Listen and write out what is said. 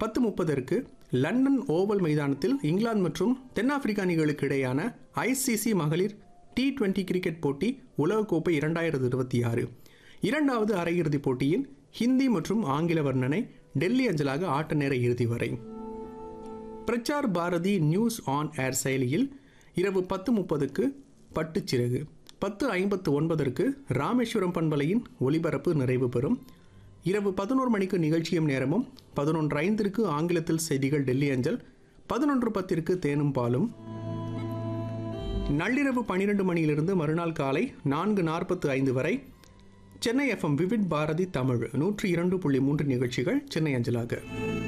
பத்து முப்பதற்கு London oval மைதானத்தில் இங்கிலாந்து மற்றும் தென்னாப்பிரிக்கா அணிகளுக்கு இடையான ஐசிசி மகளிர் டி டுவெண்டி கிரிக்கெட் போட்டி உலகக்கோப்பை இரண்டாயிரத்து இருபத்தி ஆறு இரண்டாவது அரையிறுதிப் போட்டியின் ஹிந்தி மற்றும் ஆங்கில வர்ணனை டெல்லி அஞ்சலாக ஆட்ட நேர இறுதி வரை Prasar Bharati news on air செயலியில் இரவு பத்து முப்பதுக்கு பட்டுச்சிறகு பத்து ஐம்பத்து ஒன்பதற்கு ராமேஸ்வரம் பண்பலையின் ஒலிபரப்பு நிறைவு பெறும் இரவு பதினோரு மணிக்கு நிகழ்ச்சியும் நேரமும் பதினொன்று ஐந்திற்கு ஆங்கிலத்தில் செய்திகள் டெல்லி அஞ்சல் பதினொன்று பத்திற்கு தேனும் பாலும் நள்ளிரவு பன்னிரண்டு மணியிலிருந்து மறுநாள் காலை நான்கு நாற்பத்து ஐந்து வரை சென்னை எஃப்எம் விவிட் பாரதி தமிழ் நூற்றி இரண்டு புள்ளி மூன்று நிகழ்ச்சிகள் சென்னை அஞ்சலாக